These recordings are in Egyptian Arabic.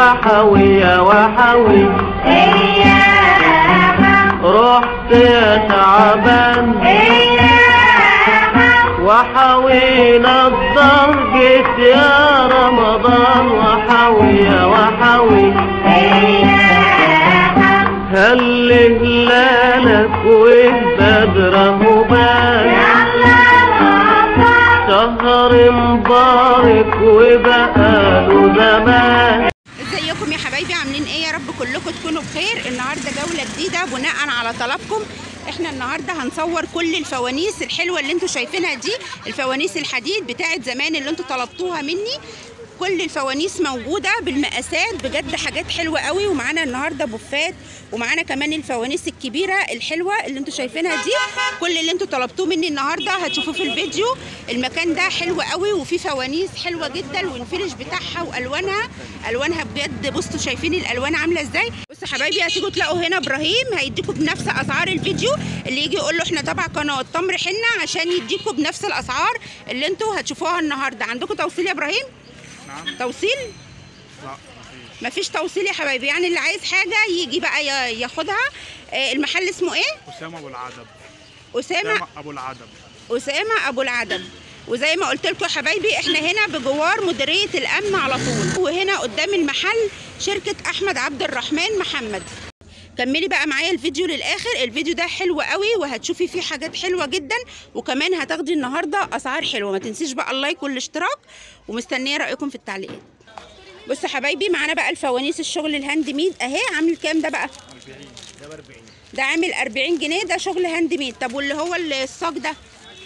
وحوي وحوي رحت يا تعبان وحوينا الضرقة يا رمضان وحوي وحوي هل هلالك والبدر هبان شهر مبارك وبقاله زمان ازيكم يا حبايبي عاملين ايه يا رب كلكم تكونوا بخير النهارده جوله جديده بناء على طلبكم احنا النهارده هنصور كل الفوانيس الحلوه اللي انتوا شايفينها دي الفوانيس الحديد بتاعت زمان اللي انتوا طلبتوها مني كل الفوانيس موجوده بالمقاسات بجد حاجات حلوه قوي ومعانا النهارده بوفات ومعانا كمان الفوانيس الكبيره الحلوه اللي انتوا شايفينها دي كل اللي انتوا طلبتوه مني النهارده هتشوفوه في الفيديو المكان ده حلو قوي وفيه فوانيس حلوه جدا والفينش بتاعها والوانها الوانها بجد بصوا شايفين الالوان عامله ازاي بصوا حبايبي هتيجوا تلاقوا هنا ابراهيم هيديكم بنفس اسعار الفيديو اللي يجي يقول له احنا تبع قناه تمر حنه عشان يديكم بنفس الاسعار اللي انتوا هتشوفوها النهارده عندكم توصيل يا ابراهيم نعم توصيل لا مفيش مفيش توصيل يا حبايبي يعني اللي عايز حاجه يجي بقى ي- ياخدها آه، المحل اسمه ايه أسامة أبو العدب اسامه أسامة أبو العدب اسامه ابو العدم وزي ما قلت لكم يا حبايبي احنا هنا بجوار مديريه الامن على طول وهنا قدام المحل شركه احمد عبد الرحمن محمد كملي بقى معايا الفيديو للاخر الفيديو ده حلو قوي وهتشوفي فيه حاجات حلوه جدا وكمان هتاخدي النهارده اسعار حلوه ما تنسيش بقى اللايك والاشتراك ومستنيه رايكم في التعليقات بصوا حبايبي معانا بقى الفوانيس الشغل الهاند ميد اهي عامل كام ده بقى 40 ده ب 40 ده عامل 40 جنيه ده شغل هاند ميد طب واللي هو الصاج ده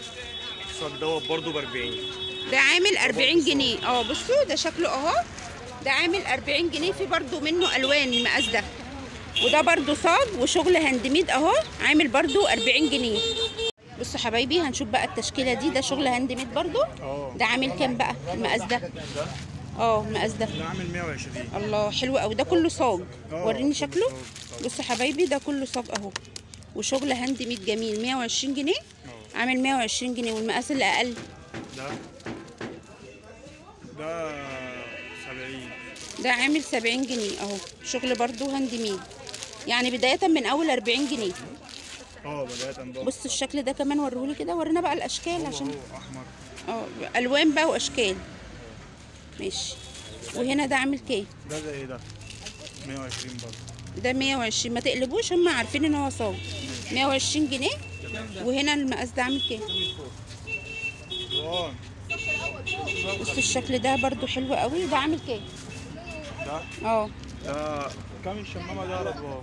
الصاج دوت برضه ب 40 ده عامل 40 جنيه اه بصوا ده شكله اهو ده عامل 40 جنيه في برضو منه الوان المقاس ده وده برضو صاج وشغل هاند ميد اهو عامل برضو 40 جنيه بصوا حبايبي هنشوف بقى التشكيله دي ده شغل هاند ميد برضو اه ده عامل كام بقى المقاس ده ده اه المقاس ده ده عامل 120 الله حلو قوي ده كله صاج آه، وريني كله شكله صاج، صاج. بصوا حبايبي ده كله صاج اهو وشغل هاند ميد جميل 120 جنيه عامل 120 جنيه والمقاس اللي اقل ده ده 70 ده عامل 70 جنيه اهو شغل برضو هاند ميد يعني بداية من أول 40 جنيه اه بداية ده بص الشكل ده كمان وريهولي كده ورينا بقى الأشكال عشان هو أحمر اه ألوان بقى وأشكال ماشي وهنا ده عامل كام ده زي ده 120 برضه ده 120 ما تقلبوش هم عارفين ان هو صاج 120 جنيه وهنا المقاس ده عامل كام جوان بص الشكل ده برضو حلو قوي ده عامل كام ده اه ده كام الشمامة ده يا رضوان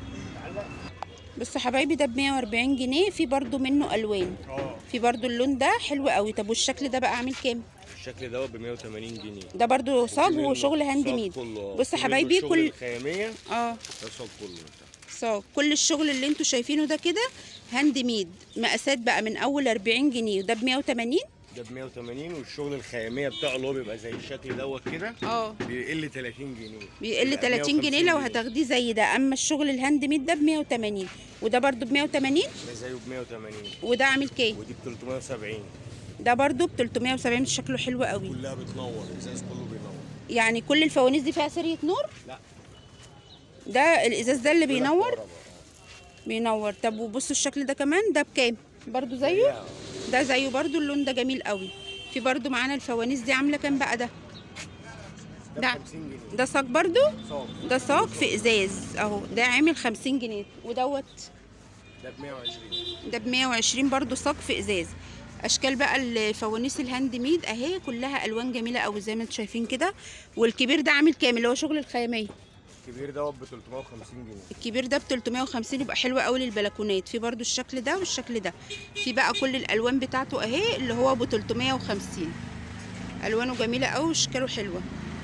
بصوا حبايبي ده ب 140 جنيه في برضو منه ألوان اه في برضو اللون ده حلو قوي طب والشكل ده بقى عامل كام الشكل دوت ب 180 جنيه ده برضو صاج في منه وشغل هاند صاج ميد كله، آه. بص في منه حبايبي الشغل كل الخياميه اه ده صاج كله صاج كل الشغل اللي انتوا شايفينه ده كده هاند ميد مقاسات بقى من اول 40 جنيه وده ب 180 ده ب 180 والشغل الخياميه بتاعه اللي هو بيبقى زي الشكل دوت كده اه بيقل 30 جنيه بيقل بيبقى 30 جنيه 150 لو هتاخديه زي ده اما الشغل الهاند ميد ده ب 180 وده برضو ب 180 ده زيه ب 180 وده عامل كام ودي ب 370 ده برضو ب 370 شكله حلو قوي كلها بتنور الازاز كله بينور يعني كل الفوانيس دي فيها سريه نور لا. ده الازاز ده اللي بينور بينور طب وبصوا الشكل ده كمان ده بكام برضو زيه ده زيه برضو اللون ده جميل قوي في برضو معانا الفوانيس دي عامله كام بقى ده ده ده ب 50 جنيه ده صاج برضو صاج ده صاج في ازاز اهو ده عامل 50 جنيه ودوت ده ب 120 ده ب 120 برضو صاج في ازاز اشكال بقى الفوانيس الهاند ميد اهي كلها الوان جميله قوي زي ما انتم شايفين كده والكبير ده عامل كام اللي هو شغل الخياميه الكبير دوت ب 350 جنيه الكبير ده ب 350 يبقى حلو قوي للبلكونات في برضو الشكل ده والشكل ده في بقى كل الالوان بتاعته اهي اللي هو ب 350 الوانه جميله قوي واشكاله حلوه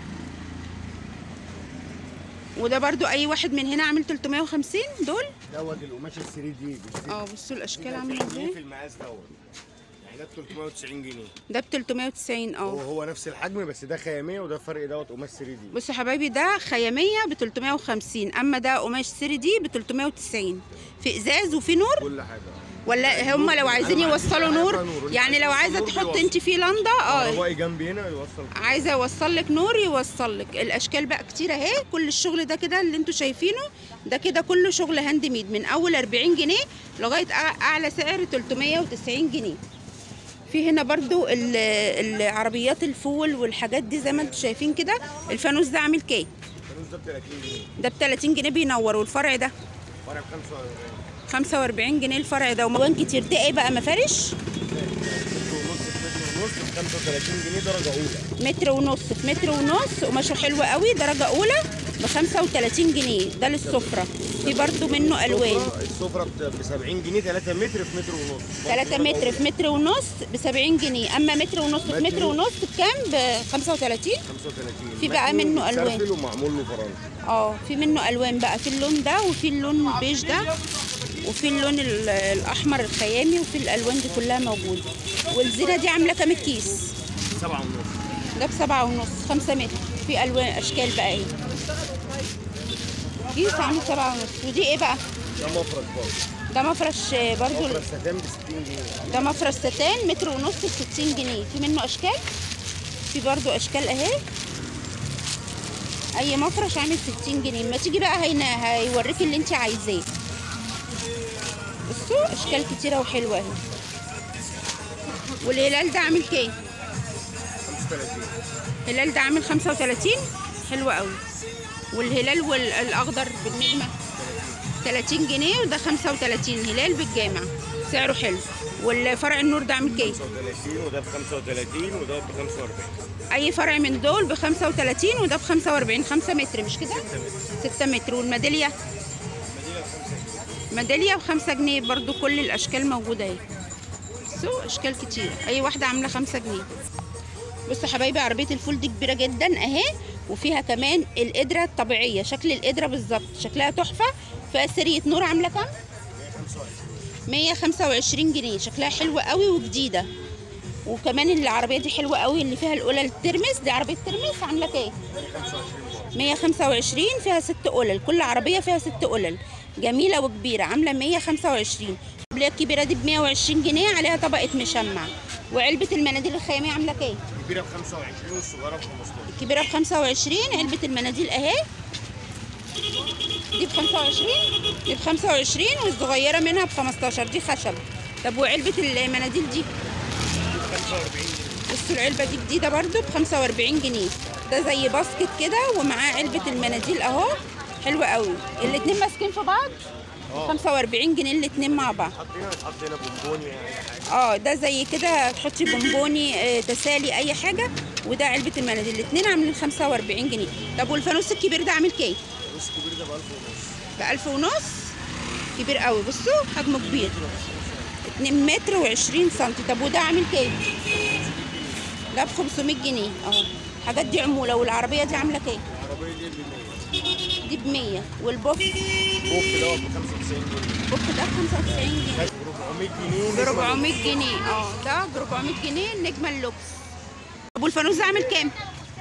وده برضو اي واحد من هنا عامل 350 دول دوت القماش ال 3 دي اه بصوا الاشكال عامله في ازاي المقاس دوت يعني ده ب 390 جنيه ده ب 390 هو اه هو نفس الحجم بس ده خياميه وده فرق دوت قماش 3 دي بصوا يا حبايبي ده خياميه ب 350 اما ده قماش 3 دي ب 390 في ازاز وفي نور كل حاجه ولا هم لو عايزين يوصلوا نور يعني لو عايزه تحط انت فيه لندا اه كهربائي جنبي هنا يوصل عايزه يوصل لك نور يوصل لك الاشكال بقى كتير اهي كل الشغل ده كده اللي انتوا شايفينه ده كده كله شغل هاند ميد من اول 40 جنيه لغايه أع- اعلى سعر 390 جنيه في هنا برضو ال- العربيات الفول والحاجات دي زي ما انتوا شايفين كده الفانوس ده عامل كام الفانوس ده ب 30 جنيه ده ب 30 جنيه بينور والفرع ده فرع ب 45 45 جنيه الفرع ده وموان كتير ده ايه بقى مفارش متر ونص في متر ونص ب 35 جنيه درجه اولى متر ونص في متر ونص قماشه حلوه قوي درجه اولى ب 35 جنيه ده للسفره في برضو منه الوان السفرة- السفره ب 70 جنيه 3 متر في متر ونص 3 متر في متر ونص ب 70 جنيه اما متر ونص في متر ونص بكام ب 35 35 في بقى متر منه ألوان. متسرسل ومعمول له فرنسا اه في منه الوان بقى في اللون ده وفي اللون البيج ده وفي اللون ال- الاحمر الخيامي وفي الالوان دي كلها موجوده والزينه دي عامله كام الكيس 7 ونص ده بسبعة ونص خمسة متر في الوان اشكال بقى ايه كيس عامل سبعة ونص ودي ايه بقى ده مفرش برضه ده مفرش آه، برضو مفرش ستان ب 60 جنيه ده مفرش ستان متر ونص ب 60 جنيه في منه اشكال في برضو اشكال اهي اي مفرش عامل 60 جنيه ما تيجي بقى هينا هيوريك اللي انت عايزاه بصوا اشكال كتيره وحلوه اهي والهلال ده عامل كام 35 الهلال ده عامل 35 حلو قوي والهلال والاخضر بالنجمه 30 جنيه وده 35 هلال بالجامع سعره حلو والفرع النور ده عامل كام 35 وده ب 35 وده ب 45 اي فرع من دول ب 35 وده ب 45 5 متر مش كده 6 متر والميداليه ميداليه ب 5 جنيه برضو كل الاشكال موجوده اهي بصوا اشكال كتير اي واحده عامله 5 جنيه بصوا حبايبي عربيه الفول دي كبيره جدا اهي وفيها كمان القدره الطبيعيه شكل القدره بالظبط شكلها تحفه فيها سريه نور عامله كام 125 جنيه شكلها حلوه قوي وجديده وكمان العربيه دي حلوه قوي اللي فيها القلل الترمس دي عربيه ترمس عامله كام 125 فيها ست قلل كل عربيه فيها ست قلل جميله وكبيره عامله 125 العربيه الكبيره دي ب 120 جنيه عليها طبقه مشمع وعلبه المناديل الخياميه عامله كام الكبيره ب 25 والصغيره ب 15 الكبيره ب 25 علبه المناديل اهي دي ب 25 دي ب 25 والصغيره منها ب 15 دي خشب طب وعلبه المناديل دي 45 جنيه بصوا العلبة دي جديدة برضو ب 45 جنيه ده زي باسكت كده ومعاه علبة المناديل اهو حلوة قوي الاتنين ماسكين في بعض 45 جنيه الاتنين مع بعض حطينا تحط هنا بونبوني اي حاجه اه ده زي كده تحطي بونبوني آه، تسالي اي حاجة وده علبة المناديل الاتنين عاملين 45 جنيه طب والفانوس الكبير ده عامل كام؟ النص الكبير ده ب 1000 ونص ب 1000 ونص كبير قوي بصوا حجمه كبير 2 متر و20 سم طب وده عامل كام؟ ده ب 500 جنيه اهو الحاجات دي عموله والعربيه دي عامله كام؟ العربيه دي ب 100 دي ب 100 والبوف بوك دوت ب 95 جنيه البوف ده ب 95 جنيه ب 400 جنيه ب 400 جنيه اه ده ب 400 جنيه النجمه اللوكس طب والفانوس ده عامل كام؟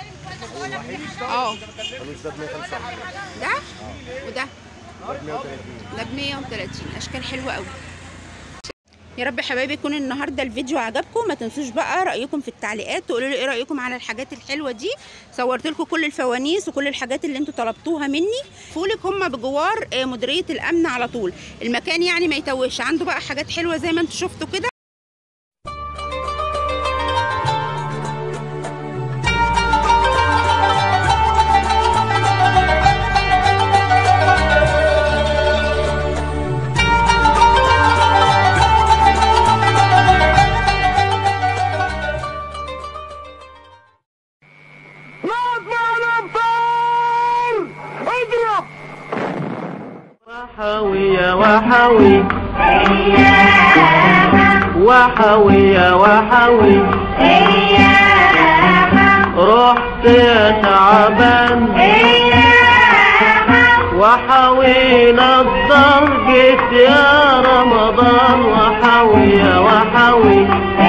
اه الفانوس ده ب 125 ده وده ده ب 130 ده ب 130 اشكال حلوه قوي يا رب يا حبايبي يكون النهارده الفيديو عجبكم ما تنسوش بقى رايكم في التعليقات تقولوا لي ايه رايكم على الحاجات الحلوه دي صورت لكم كل الفوانيس وكل الحاجات اللي انتوا طلبتوها مني فولك هم بجوار آه، مديريه الامن على طول المكان يعني ما يتوهش عنده بقى حاجات حلوه زي ما انتوا شفتوا كده وحوية وحوي وحوية وحوي رحت يا تعبان وحوينا الدار جيت يا رمضان وحوية وحوي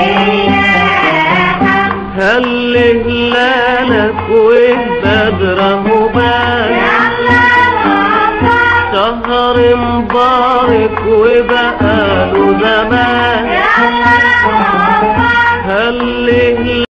هل هلالك والبدر مبان شهر مبارك طارق وبقاله زمان هل